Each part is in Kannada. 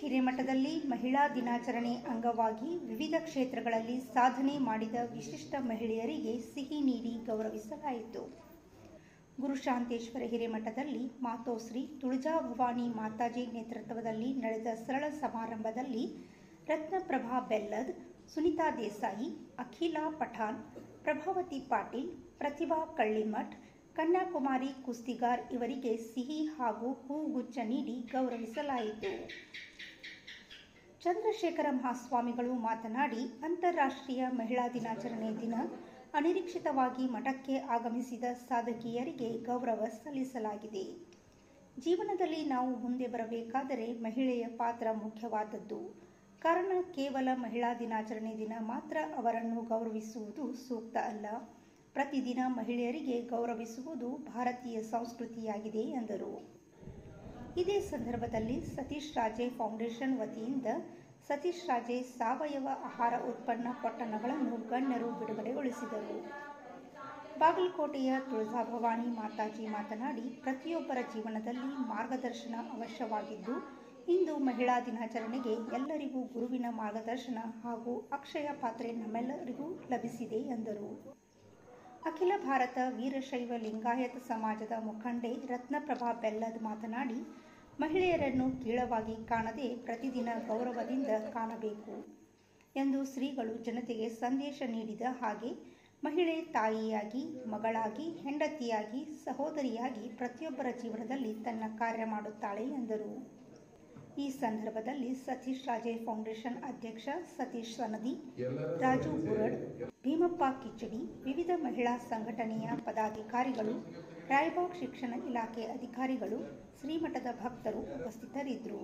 ಹಿರೇಮಠದಲ್ಲಿ ಮಹಿಳಾ ದಿನಾಚರಣೆ ಅಂಗವಾಗಿ ವಿವಿಧ ಕ್ಷೇತ್ರಗಳಲ್ಲಿ ಸಾಧನೆ ಮಾಡಿದ ವಿಶಿಷ್ಟ ಮಹಿಳೆಯರಿಗೆ ಸಿಹಿ ನೀಡಿ ಗೌರವಿಸಲಾಯಿತು ಗುರುಶಾಂತೇಶ್ವರ ಹಿರೇಮಠದಲ್ಲಿ ಮಾತೋಶ್ರೀ ತುಳಜಾ ಭವಾನಿ ಮಾತಾಜಿ ನೇತೃತ್ವದಲ್ಲಿ ನಡೆದ ಸರಳ ಸಮಾರಂಭದಲ್ಲಿ ರತ್ನಪ್ರಭಾ ಬೆಲ್ಲದ್ ಸುನಿತಾ ದೇಸಾಯಿ ಅಖಿಲಾ ಪಠಾಣ್ ಪ್ರಭಾವತಿ ಪಾಟೀಲ್ ಪ್ರತಿಭಾ ಕಳ್ಳಿಮಠ್ ಕನ್ಯಾಕುಮಾರಿ ಕುಸ್ತಿಗಾರ್ ಇವರಿಗೆ ಸಿಹಿ ಹಾಗೂ ಹೂಗುಚ್ಛ ನೀಡಿ ಗೌರವಿಸಲಾಯಿತು ಚಂದ್ರಶೇಖರ ಮಹಾಸ್ವಾಮಿಗಳು ಮಾತನಾಡಿ ಅಂತಾರಾಷ್ಟ್ರೀಯ ಮಹಿಳಾ ದಿನಾಚರಣೆ ದಿನ ಅನಿರೀಕ್ಷಿತವಾಗಿ ಮಠಕ್ಕೆ ಆಗಮಿಸಿದ ಸಾಧಕಿಯರಿಗೆ ಗೌರವ ಸಲ್ಲಿಸಲಾಗಿದೆ ಜೀವನದಲ್ಲಿ ನಾವು ಮುಂದೆ ಬರಬೇಕಾದರೆ ಮಹಿಳೆಯ ಪಾತ್ರ ಮುಖ್ಯವಾದದ್ದು ಕಾರಣ ಕೇವಲ ಮಹಿಳಾ ದಿನಾಚರಣೆ ದಿನ ಮಾತ್ರ ಅವರನ್ನು ಗೌರವಿಸುವುದು ಸೂಕ್ತ ಅಲ್ಲ ಪ್ರತಿದಿನ ಮಹಿಳೆಯರಿಗೆ ಗೌರವಿಸುವುದು ಭಾರತೀಯ ಸಂಸ್ಕೃತಿಯಾಗಿದೆ ಎಂದರು ಇದೇ ಸಂದರ್ಭದಲ್ಲಿ ಸತೀಶ್ ರಾಜೆ ಫೌಂಡೇಶನ್ ವತಿಯಿಂದ ಸತೀಶ್ ರಾಜೆ ಸಾವಯವ ಆಹಾರ ಉತ್ಪನ್ನ ಪೊಟ್ಟಣಗಳನ್ನು ಗಣ್ಯರು ಬಿಡುಗಡೆಗೊಳಿಸಿದರು ಬಾಗಲಕೋಟೆಯ ತುಳಜಾಭವಾನಿ ಮಾತಾಜಿ ಮಾತನಾಡಿ ಪ್ರತಿಯೊಬ್ಬರ ಜೀವನದಲ್ಲಿ ಮಾರ್ಗದರ್ಶನ ಅವಶ್ಯವಾಗಿದ್ದು ಇಂದು ಮಹಿಳಾ ದಿನಾಚರಣೆಗೆ ಎಲ್ಲರಿಗೂ ಗುರುವಿನ ಮಾರ್ಗದರ್ಶನ ಹಾಗೂ ಅಕ್ಷಯ ಪಾತ್ರೆ ನಮ್ಮೆಲ್ಲರಿಗೂ ಲಭಿಸಿದೆ ಎಂದರು ಅಖಿಲ ಭಾರತ ವೀರಶೈವ ಲಿಂಗಾಯತ ಸಮಾಜದ ಮುಖಂಡೆ ರತ್ನಪ್ರಭಾ ಬೆಲ್ಲದ್ ಮಾತನಾಡಿ ಮಹಿಳೆಯರನ್ನು ಕೀಳವಾಗಿ ಕಾಣದೆ ಪ್ರತಿದಿನ ಗೌರವದಿಂದ ಕಾಣಬೇಕು ಎಂದು ಶ್ರೀಗಳು ಜನತೆಗೆ ಸಂದೇಶ ನೀಡಿದ ಹಾಗೆ ಮಹಿಳೆ ತಾಯಿಯಾಗಿ ಮಗಳಾಗಿ ಹೆಂಡತಿಯಾಗಿ ಸಹೋದರಿಯಾಗಿ ಪ್ರತಿಯೊಬ್ಬರ ಜೀವನದಲ್ಲಿ ತನ್ನ ಕಾರ್ಯ ಮಾಡುತ್ತಾಳೆ ಎಂದರು ಈ ಸಂದರ್ಭದಲ್ಲಿ ಸತೀಶ್ ರಾಜೆ ಫೌಂಡೇಶನ್ ಅಧ್ಯಕ್ಷ ಸತೀಶ್ ಸನದಿ ರಾಜು ಬುರಡ್ ಭೀಮಪ್ಪ ಕಿಚ್ಚಡಿ ವಿವಿಧ ಮಹಿಳಾ ಸಂಘಟನೆಯ ಪದಾಧಿಕಾರಿಗಳು ರಾಯಬಾಗ್ ಶಿಕ್ಷಣ ಇಲಾಖೆ ಅಧಿಕಾರಿಗಳು ಶ್ರೀಮಠದ ಭಕ್ತರು ಉಪಸ್ಥಿತರಿದ್ದರು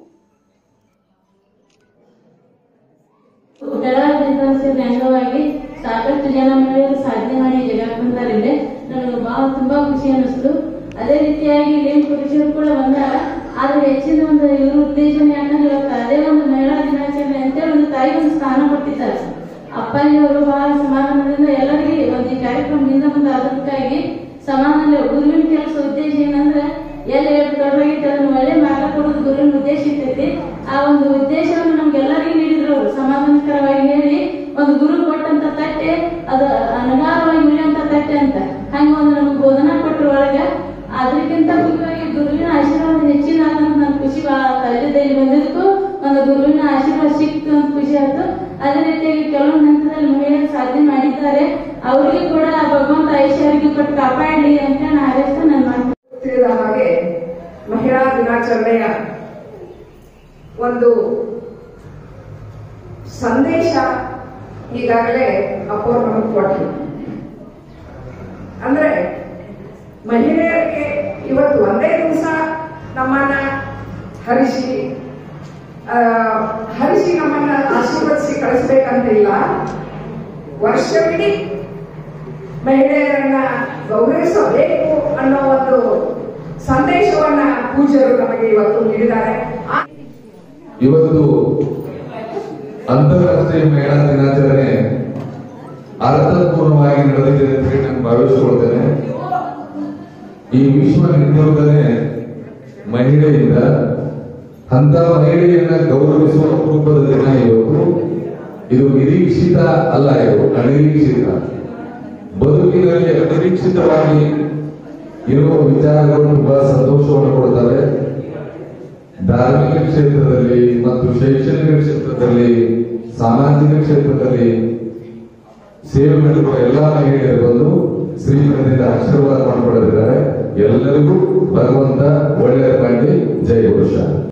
ಮಹಿಳಾ ದಿನಾಚರಣೆ ಅಂಗವಾಗಿ ಸಾಕಷ್ಟು ಜನ ಮಹಿಳೆಯರು ಸಾಧನೆ ಮಾಡಿ ಜಗಕ್ಕೆ ಬಂದಾರಿದೆ ನನಗೆ ಬಹಳ ತುಂಬಾ ಖುಷಿ ಅನಿಸ್ತು ಅದೇ ರೀತಿಯಾಗಿ ಇಲ್ಲೇನು ಪುರುಷರು ಕೂಡ ಬಂದಾರ ಆದ್ರೆ ಹೆಚ್ಚಿನ ಒಂದು ಇವ್ರ ಉದ್ದೇಶ ಯಾಕಂದ್ರೆ ಇವತ್ತು ಅದೇ ಒಂದು ಮಹಿಳಾ ದಿನಾಚರಣೆ ಅಂತೇಳಿ ಒಂದು ತಾಯಿ ಒಂದು ಸ್ಥಾನ ಕೊಟ್ಟಿದ್ದಾರೆ ಅಪ್ಪಾಜಿ ಅವರು ಬಹಳ ಸಮಾಧಾನದಿಂದ ಎಲ್ಲರಿಗೆ ಒಂದು ಈ ಕಾರ್ಯಕ್ರಮದಿಂದ ಒಂದು ಅದಕ್ಕಾಗಿ ಸಮಾಧಾನ ಗುರುವಿನ ಕೆಲಸ ಉದ್ದೇಶ ಏನಂದ್ರೆ ಎಲ್ಲಿ ಎಷ್ಟು ದೊಡ್ಡದಾಗಿತ್ತು ಅದನ್ನು ಒಳ್ಳೆ ಮಾರ್ಗ ಕೊಡೋದು ಗುರುವಿನ ಉದ್ದೇಶ ಇರ್ತೈತಿ ಆ ಒಂದು ಉದ್ದೇಶವನ್ನು ನಮ್ಗೆಲ್ಲರಿಗೂ ನೀಡಿದ್ರು ಅವರು ಸಮಾಧಾನಕರವಾಗಿ ಹೇಳಿ ಒಂದು ಗುರು ಕೊಟ್ಟಂತ ತಟ್ಟೆ ಅದು ಅನಗಾರವಾಗಿ ಉಳಿಯುವಂತ ತಟ್ಟೆ ಅಂತ ಹಂಗ ಒಂದು ನಮ್ಗೆ ಬೋಧನಾ ಕೊಟ್ಟರು ಒಳಗ ಅದಕ್ಕಿಂತ ಮುಖ್ಯವಾಗಿ ಗುರುವಿನ ಆಶೀರ್ವಾದ ಹೆಚ್ಚಿನ ಅಂತ ನನ್ ಖುಷಿ ಬಹಳ ಕಲಿದಲ್ಲಿ ಬಂದಿದ್ದಕ್ಕೂ ಒಂದು ಗುರುವಿನ ಆಶೀರ್ವಾದ ಸಿಕ್ತು ಅಂತ ಖುಷಿ ಆಯ್ತು ಅದೇ ರೀತಿಯಾಗಿ ಕೆಲವೊಂದು ಹಂತದಲ್ಲಿ ಮಹಿಳೆಯರು ಸಾಧನೆ ಮಾಡಿದ್ದಾರೆ ಅವರಿಗೆ ಕೂಡ ಭಗವಂತ ಐಶ್ವರ್ಯ ಕೊಟ್ಟು ಕಾಪಾಡಲಿ ಅಂತ ನಾನು ಹಾರೈಸ್ತಾ ನಾನು ಮಾಡ್ತೀನಿ ತಿಳಿದ ಹಾಗೆ ಮಹಿಳಾ ದಿನಾಚರಣೆಯ ಒಂದು ಸಂದೇಶ ಈಗಾಗಲೇ ಅಪ್ಪೋರ್ ನಮಗೆ ಕೊಟ್ಟರು ಅಂದ್ರೆ ಮಹಿಳೆಯರಿಗೆ ಇವತ್ತು ಒಂದೇ ದಿವಸ ನಮ್ಮನ್ನ ಹರಿಸಿ ಆ, ಹರಿಸಿ ನಮ್ಮನ್ನ ಆಶೀರ್ವದಿಸಿ ಕಳಿಸ್ಬೇಕಂತಿಲ್ಲ ವರ್ಷವಿಡೀ ಮಹಿಳೆಯರನ್ನ ಗೌರವಿಸಬೇಕು ಅನ್ನೋ ಒಂದು ಸಂದೇಶವನ್ನ ಪೂಜ್ಯರು ನಮಗೆ ಇವತ್ತು ನೀಡಿದ್ದಾರೆ ಆ ಇವತ್ತು ಅಂತಾರಾಷ್ಟ್ರೀಯ ಮಹಿಳಾ ದಿನಾಚರಣೆ ಅರ್ಥಪೂರ್ಣವಾಗಿ ನಡೆದಿದೆ ಅಂತ ಹೇಳಿ ನಾನು ಭಾವಿಸಿಕೊಳ್ತೇನೆ ಈ ವಿಶ್ವ ನಿರ್ಯೋಗನೆ ಮಹಿಳೆಯಿಂದ ಅಂತ ಮಹಿಳೆಯನ್ನ ಗೌರವಿಸುವ ರೂಪದ ದಿನ ಇವತ್ತು ಇದು ನಿರೀಕ್ಷಿತ ಅಲ್ಲ ಇದು ಅನಿರೀಕ್ಷಿತ ಬದುಕಿನಲ್ಲಿ ಅನಿರೀಕ್ಷಿತವಾಗಿ ಇರುವ ವಿಚಾರಗಳು ತುಂಬಾ ಸಂತೋಷವನ್ನು ಕೊಡ್ತವೆ ಧಾರ್ಮಿಕ ಕ್ಷೇತ್ರದಲ್ಲಿ ಮತ್ತು ಶೈಕ್ಷಣಿಕ ಕ್ಷೇತ್ರದಲ್ಲಿ ಸಾಮಾಜಿಕ ಕ್ಷೇತ್ರದಲ್ಲಿ ಸೇವೆ ಮಾಡಿರುವ ಎಲ್ಲಾ ಮಹಿಳೆಯರು ಬಂದು ಶ್ರೀಮಂತರಿಂದ ಆಶೀರ್ವಾದ ಮಾಡಿಕೊಳ್ಳಿದ್ದಾರೆ ಎಲ್ಲರಿಗೂ ಭಗವಂತ ಒಳ್ಳೆಯ ಮಾಡಿ ಜೈ ಪುರುಷ